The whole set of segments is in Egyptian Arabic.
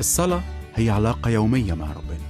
الصلاة هي علاقة يومية مع ربنا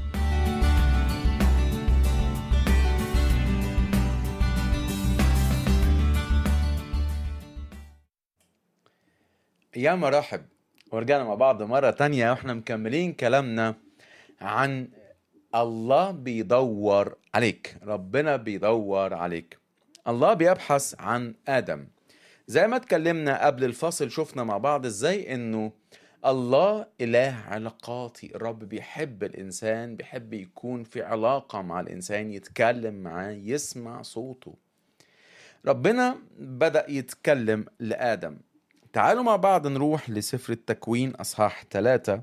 يا مرحب ورجعنا مع بعض مرة تانية واحنا مكملين كلامنا عن الله بيدور عليك ربنا بيدور عليك الله بيبحث عن آدم زي ما اتكلمنا قبل الفصل شفنا مع بعض ازاي انه الله إله علاقاتي الرب بيحب الإنسان بيحب يكون في علاقة مع الإنسان يتكلم معاه يسمع صوته ربنا بدأ يتكلم لآدم تعالوا مع بعض نروح لسفر التكوين أصحاح ثلاثة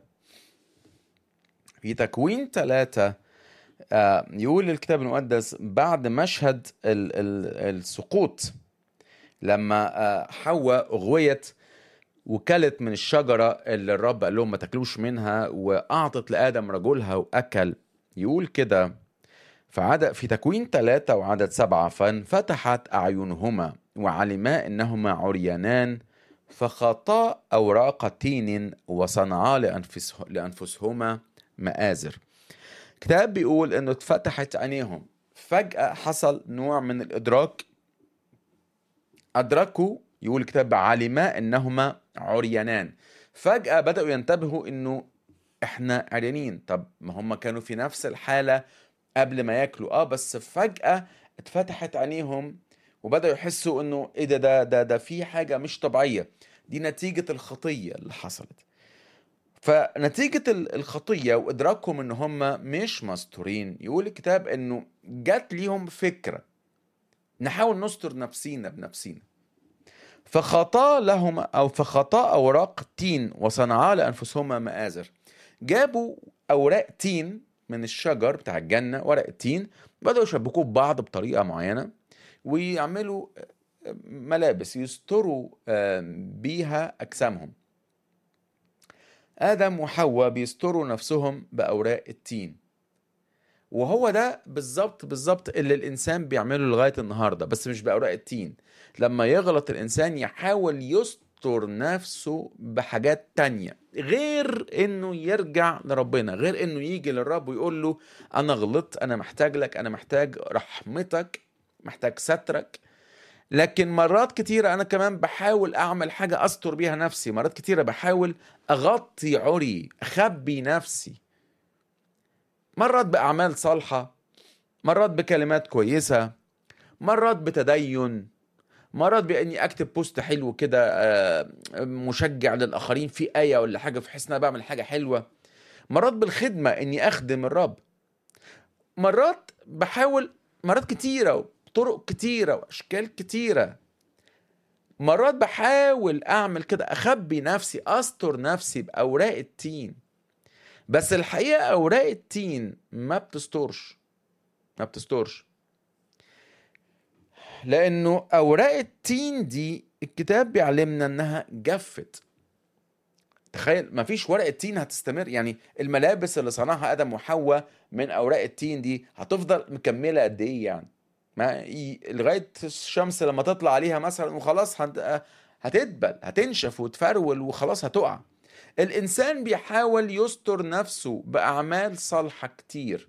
في تكوين ثلاثة آه، يقول الكتاب المقدس بعد مشهد ال- ال- السقوط لما آه، حواء أغويت وكلت من الشجرة اللي الرب قال لهم ما تاكلوش منها وأعطت لآدم رجلها وأكل يقول كده فعدد في تكوين ثلاثة وعدد سبعة فانفتحت أعينهما وعلما أنهما عريانان فخطا أوراق تين وصنعا لأنفسه لأنفسهما مآزر كتاب بيقول أنه اتفتحت عينيهم فجأة حصل نوع من الإدراك أدركوا يقول الكتاب علما أنهما عريانان فجأة بدأوا ينتبهوا أنه إحنا عريانين طب ما هم كانوا في نفس الحالة قبل ما ياكلوا اه بس فجأة اتفتحت عينيهم وبدأوا يحسوا انه ايه ده ده ده ده في حاجة مش طبيعية دي نتيجة الخطية اللي حصلت فنتيجة ال- الخطية وإدراكهم إن هم مش مستورين يقول الكتاب إنه جات ليهم فكرة نحاول نستر نفسينا بنفسينا فخطا لهم أو فخطا أوراق تين وصنعا لأنفسهما مآزر جابوا أوراق تين من الشجر بتاع الجنة ورق التين بدأوا يشبكوه ببعض بطريقة معينة ويعملوا ملابس يستروا آم، بيها أجسامهم آدم وحواء بيستروا نفسهم بأوراق التين وهو ده بالظبط بالظبط اللي الإنسان بيعمله لغاية النهاردة بس مش بأوراق التين لما يغلط الإنسان يحاول يستر نفسه بحاجات تانية غير إنه يرجع لربنا غير إنه يجي للرب ويقول له أنا غلطت أنا محتاج لك أنا محتاج رحمتك محتاج سترك لكن مرات كتيرة أنا كمان بحاول أعمل حاجة أستر بيها نفسي مرات كتيرة بحاول أغطي عري أخبي نفسي مرات بأعمال صالحة مرات بكلمات كويسة مرات بتدين مرات بإني أكتب بوست حلو كده آه، مشجع للآخرين في آية ولا حاجة في حس إن أنا بعمل حاجة حلوة مرات بالخدمة إني أخدم الرب مرات بحاول مرات كتيرة وطرق كتيرة وأشكال كتيرة مرات بحاول أعمل كده أخبي نفسي أستر نفسي بأوراق التين بس الحقيقة أوراق التين ما بتسترش ما بتسترش لأنه أوراق التين دي الكتاب بيعلمنا إنها جفت تخيل ما فيش ورقة تين هتستمر يعني الملابس اللي صنعها آدم وحواء من أوراق التين دي هتفضل مكملة قد إيه يعني ما ي- لغاية الشمس لما تطلع عليها مثلا وخلاص هت- هتدبل هتنشف وتفرول وخلاص هتقع الإنسان بيحاول يستر نفسه بأعمال صالحة كتير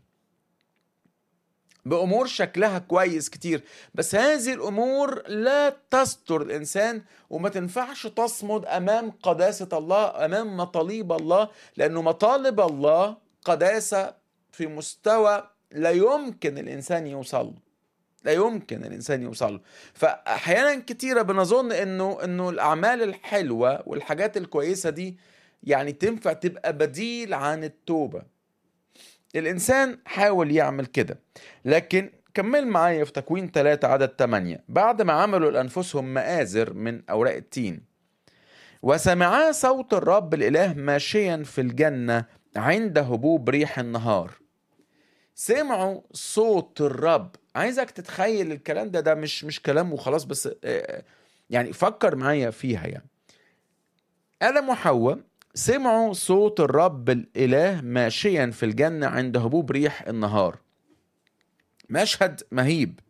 بأمور شكلها كويس كتير بس هذه الأمور لا تستر الإنسان وما تنفعش تصمد أمام قداسة الله أمام مطالب الله لأنه مطالب الله قداسة في مستوى لا يمكن الإنسان يوصل له. لا يمكن الانسان يوصل له فاحيانا كتيره بنظن انه انه الاعمال الحلوه والحاجات الكويسه دي يعني تنفع تبقى بديل عن التوبه الانسان حاول يعمل كده لكن كمل معايا في تكوين 3 عدد 8 بعد ما عملوا لانفسهم مآزر من اوراق التين وسمعا صوت الرب الاله ماشيا في الجنه عند هبوب ريح النهار سمعوا صوت الرب عايزك تتخيل الكلام ده ده مش مش كلام وخلاص بس آه، يعني فكر معايا فيها يعني آدم وحواء سمعوا صوت الرب الإله ماشيا في الجنة عند هبوب ريح النهار مشهد مهيب